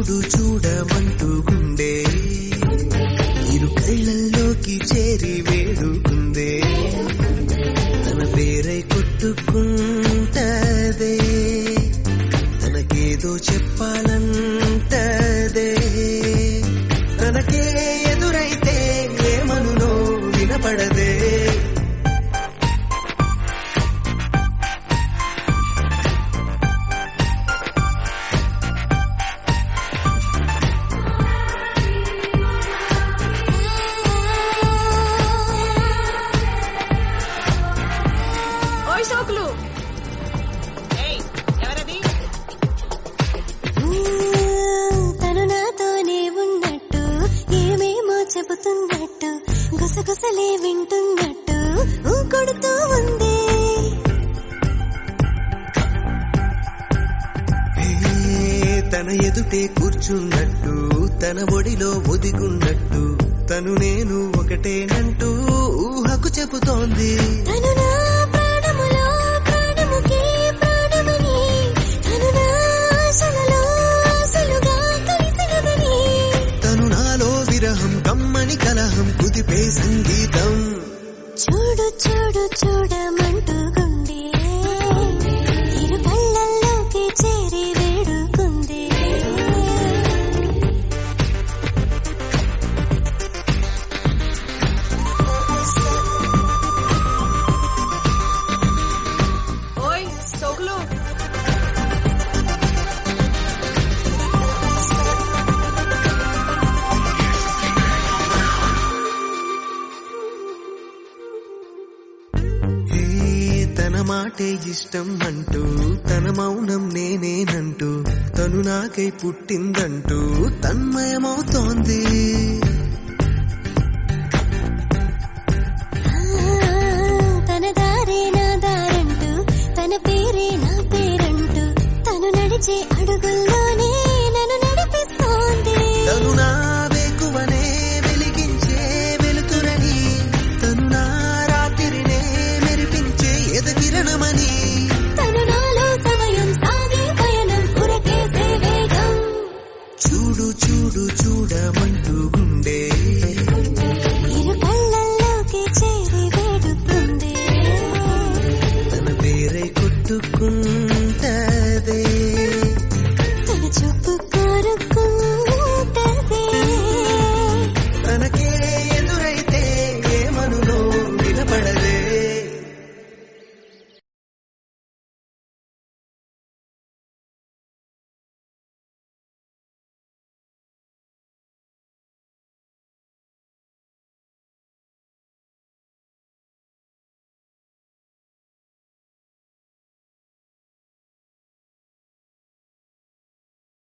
చూడు చూడమంటూ గుండె ఇరు కళ్ళల్లోకి చేరి వేడుకుందే తన పేరై కొట్టుకుంటదే తనకేదో చెప్పాలంటదే తనకే ఎదురైతే ఏమనునో వినపడదే ఓయ్ సోకులు ఏయ్ ఎవరది తను నాతోనే ఉన్నట్టు ఏమేమో చెబుతున్నట్టు గుసగుసలే వింటున్నట్టు ఊ కొడుతూ ఉంది ఏ, తన ఎదుటే కూర్చున్నట్టు తన ఒడిలో ఒదిగున్నట్టు తను నేను ఒకటేనంటూ ఊహకు చెబుతోంది తను నా ప్రాణములో ప్రాణముకే ప్రాణమని తను నా ఆశలలో ఆశలుగా కలిసినదని తను నాలో విరహం కమ్మని కలహం కుదిపే సంగీతం చూడు చూడు చూడమంటూ గుండె ఇరు కళ్ళల్లోకి చేరి వేడుకుంది ఓయ్ సోకులు ఏ తన మాటే ఇష్టం అంటూ తన మౌనం నేనేనంటూ తను నాకై పుట్టిందంటూ తన్మయమవుతోంది తన దారే నా దారంటూ తన పేరే నా పేరంటూ తను నడిచే అడుగుల్లోనే నన్ను నడిపిస్తోంది తను నా వేకువనే వెలిగించే వెలుతురని తను నా రాత్రినే మెరిపించే ఎదకిరణమని తను నాలో సమయం సాగే పయనం పురకేసే వేగం చూడు చూడు చూడమంటూ